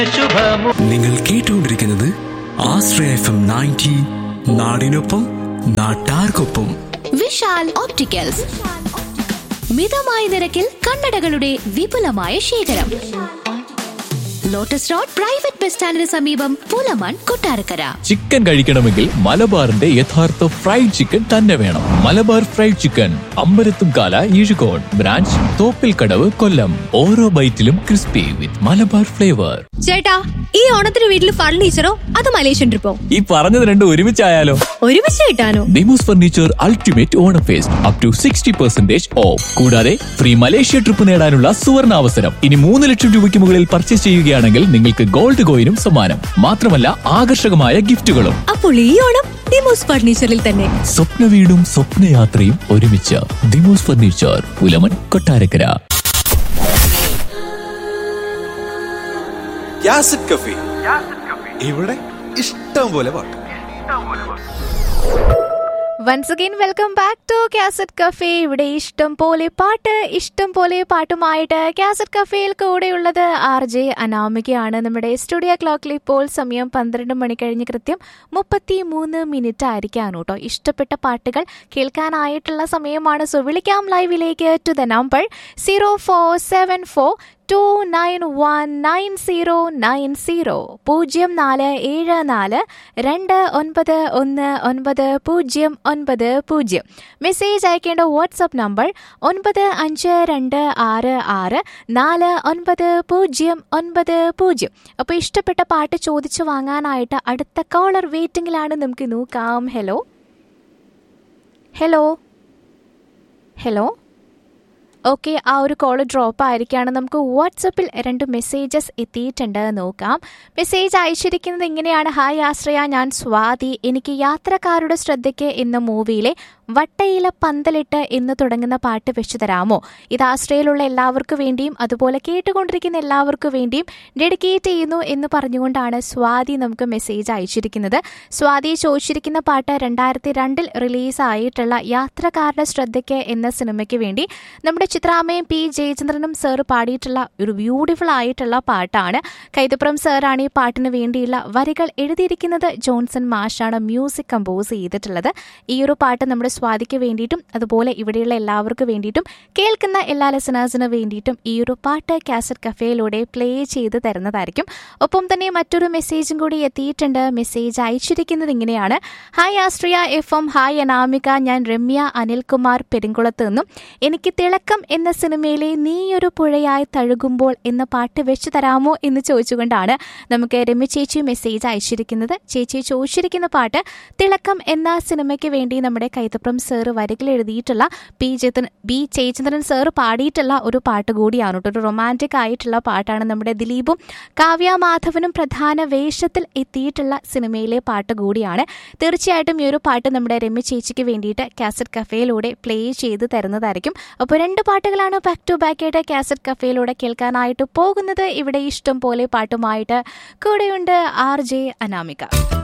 നിങ്ങൾ കേട്ടുകൊണ്ടിരിക്കുന്നത് ആശ്രയ F M ninety നാടിനൊപ്പം നാട്ടാർക്കൊപ്പം വിശാൽ ഓപ്റ്റിക്കൽസ് മിതമായ നിരക്കിൽ കണ്ണടകളുടെ വിപുലമായ ശേഖരം ലോട്ടസ് റോഡ് പ്രൈവറ്റ് ബസ് സ്റ്റാൻഡിന് സമീപം പൂലമാൻ കൊട്ടാരക്കര ചിക്കൻ കഴിക്കണമെങ്കിൽ മലബാറിന്റെ യഥാർത്ഥ ഫ്രൈഡ് ചിക്കൻ തന്നെ വേണം Malabar fried chicken Ambalathumkala Ezhukode branch Thoppil Kadavu Kollam ഓരോ ബൈറ്റിലും ക്രിസ്പി വിത്ത് മലബാർ ഫ്ലേവർ ചേട്ടാ ഈ ഓണത്തിന് വീട്ടിൽ ഫർണിച്ചറോ അത് മലേഷ്യൻ ട്രിപ്പോ ഈ പറഞ്ഞത് രണ്ടും ഒരുമിച്ചായാലോ ഒരുമിച്ച് കിട്ടാനോ Dimos furniture ultimate Onam fest up to sixty percentage off കൂടാതെ ഫ്രീ മലേഷ്യ ട്രിപ്പ് നേടാനുള്ള സുവർണ അവസരം ഇനി മൂന്ന് ലക്ഷം രൂപയ്ക്ക് മുകളിൽ പർച്ചേസ് ചെയ്യുകയാണെങ്കിൽ നിങ്ങൾക്ക് ഗോൾഡ് കോയിനും സമ്മാനം മാത്രമല്ല ആകർഷകമായ ഗിഫ്റ്റുകളും അപ്പോൾ ഈ ഓണം ഡിമോസ് ഫർണിച്ചറിൽ തന്നെ സ്വപ്ന വീടും സ്വപ്നയാത്രയും ഒരുമിച്ച് ദിമോസ് ഫർണിച്ചർ പുലമൻ കൊട്ടാരക്കര യാസിഡ് കഫി ഇവിടെ ഇഷ്ടം പോലെ പാട്ട് once again welcome back to cassette cafe ഇവിടെ ഇഷ്ടം പോലെ പാട്ട് ഇഷ്ടം പോലെ പാട്ടുമായിട്ട് കാസറ്റ് കഫേയിൽ കൂടെയുള്ളത് ആർ ജെ അനാമികയാണ് നമ്മുടെ സ്റ്റുഡിയോ ക്ലോക്കിൽ ഇപ്പോൾ സമയം പന്ത്രണ്ട് മണി കഴിഞ്ഞ് കൃത്യം മുപ്പത്തി മൂന്ന് മിനിറ്റ് ആയിരിക്കാണ് കേട്ടോ ഇഷ്ടപ്പെട്ട പാട്ടുകൾ കേൾക്കാനായിട്ടുള്ള സമയമാണ് സോ വിളിക്കാം ലൈവിലേക്ക് to the number zero four seven four two nine one nine zero nine zero പൂജ്യം നാല് ഏഴ് നാല് രണ്ട് ഒൻപത് ഒന്ന് ഒൻപത് പൂജ്യം ഒൻപത് പൂജ്യം മെസ്സേജ് അയക്കേണ്ട വാട്സപ്പ് നമ്പർ ഒൻപത് അഞ്ച് രണ്ട് ആറ് ആറ് നാല് ഒൻപത് പൂജ്യം ഒൻപത് പൂജ്യം അപ്പോൾ ഇഷ്ടപ്പെട്ട പാട്ട് ചോദിച്ചു വാങ്ങാനായിട്ട് അടുത്ത കോളർ വെയിറ്റിംഗിലാണ് നമുക്ക് നോക്കാം ഹലോ ഹലോ ഹലോ ഓക്കെ ആ ഒരു കോൾ ഡ്രോപ്പ് ആയിരിക്കുകയാണ് നമുക്ക് വാട്സപ്പിൽ രണ്ട് മെസ്സേജസ് എത്തിയിട്ടുണ്ട് നോക്കാം മെസ്സേജ് അയച്ചിരിക്കുന്നത് ഇങ്ങനെയാണ് ഹായ് ആശ്രയ ഞാൻ സ്വാതി എനിക്ക് യാത്രക്കാരുടെ ശ്രദ്ധയ്ക്ക് എന്ന മൂവിയിലെ വട്ടയില പന്തലിട്ട് എന്ന് തുടങ്ങുന്ന പാട്ട് വെച്ചു തരാമോ ഇത് ആശ്രയിലുള്ള എല്ലാവർക്കും വേണ്ടിയും അതുപോലെ കേട്ടുകൊണ്ടിരിക്കുന്ന എല്ലാവർക്കും വേണ്ടിയും ഡെഡിക്കേറ്റ് ചെയ്യുന്നു എന്ന് പറഞ്ഞുകൊണ്ടാണ് സ്വാതി നമുക്ക് മെസ്സേജ് അയച്ചിരിക്കുന്നത് സ്വാതി ചോദിച്ചിരിക്കുന്ന പാട്ട് രണ്ടായിരത്തി രണ്ടിൽ റിലീസായിട്ടുള്ള യാത്രക്കാരുടെ ശ്രദ്ധയ്ക്ക് എന്ന സിനിമയ്ക്ക് വേണ്ടി നമ്മുടെ ചിത്രാമയും പി ജയചന്ദ്രനും സർ പാടിയിട്ടുള്ള ഒരു ബ്യൂട്ടിഫുൾ ആയിട്ടുള്ള പാട്ടാണ് കൈതപ്പുറം സാറാണ് ഈ പാട്ടിന് വേണ്ടിയുള്ള വരികൾ എഴുതിയിരിക്കുന്നത് ജോൺസൺ മാഷാണ് മ്യൂസിക് കമ്പോസ് ചെയ്തിട്ടുള്ളത് ഈ ഒരു പാട്ട് നമ്മുടെ സ്വാതിക്ക് വേണ്ടിയിട്ടും അതുപോലെ ഇവിടെയുള്ള എല്ലാവർക്കും വേണ്ടിയിട്ടും കേൾക്കുന്ന എല്ലാ ലിസണേഴ്സിന് വേണ്ടിയിട്ടും ഈ ഒരു പാട്ട് കാസറ്റ് കഫേയിലൂടെ പ്ലേ ചെയ്ത് തരുന്നതായിരിക്കും ഒപ്പം തന്നെ മറ്റൊരു മെസ്സേജും കൂടി എത്തിയിട്ടുണ്ട് മെസ്സേജ് അയച്ചിരിക്കുന്നത് ഇങ്ങനെയാണ് ഹായ് ആസ്ട്രിയ എഫ് എം ഹായ് അനാമിക ഞാൻ രമ്യ അനിൽകുമാർ പെരുങ്കുളത്ത് നിന്നും എനിക്ക് തിളക്കം എന്ന സിനിമയിലെ നീയൊരു പുഴയായി തഴുകുമ്പോൾ എന്ന പാട്ട് വെച്ചു തരാമോ എന്ന് ചോദിച്ചുകൊണ്ടാണ് നമുക്ക് രമ്യ ചേച്ചി മെസ്സേജ് അയച്ചിരിക്കുന്നത് ചേച്ചി ചോദിച്ചിരിക്കുന്ന പാട്ട് തിളക്കം എന്ന സിനിമയ്ക്ക് വേണ്ടി നമ്മുടെ കൈതപ്രം സാറ് വരികൾ എഴുതിയിട്ടുള്ള P Jayachandran B Jayachandran sir പാടിയിട്ടുള്ള ഒരു പാട്ട് കൂടിയാണ് കേട്ടോ ഒരു റൊമാൻറ്റിക് ആയിട്ടുള്ള പാട്ടാണ് നമ്മുടെ ദിലീപും കാവ്യ മാധവനും പ്രധാന വേഷത്തിൽ എത്തിയിട്ടുള്ള സിനിമയിലെ പാട്ട് കൂടിയാണ് തീർച്ചയായിട്ടും ഈ ഒരു പാട്ട് നമ്മുടെ രമ്യ ചേച്ചിക്ക് വേണ്ടിയിട്ട് കാസറ്റ് കഫേയിലൂടെ പ്ലേ ചെയ്ത് തരുന്നതായിരിക്കും അപ്പോൾ രണ്ട് പാട്ടുകളാണ് ബാക്ക് ടു ബാക്ക് ആയിട്ട് കാസറ്റ് കഫേയിലൂടെ കേൾക്കാനായിട്ട് പോകുന്നത് ഇവിടെ ഇഷ്ടം പോലെ പാട്ടുമായിട്ട് കൂടെയുണ്ട് ആർ ജെ അനാമിക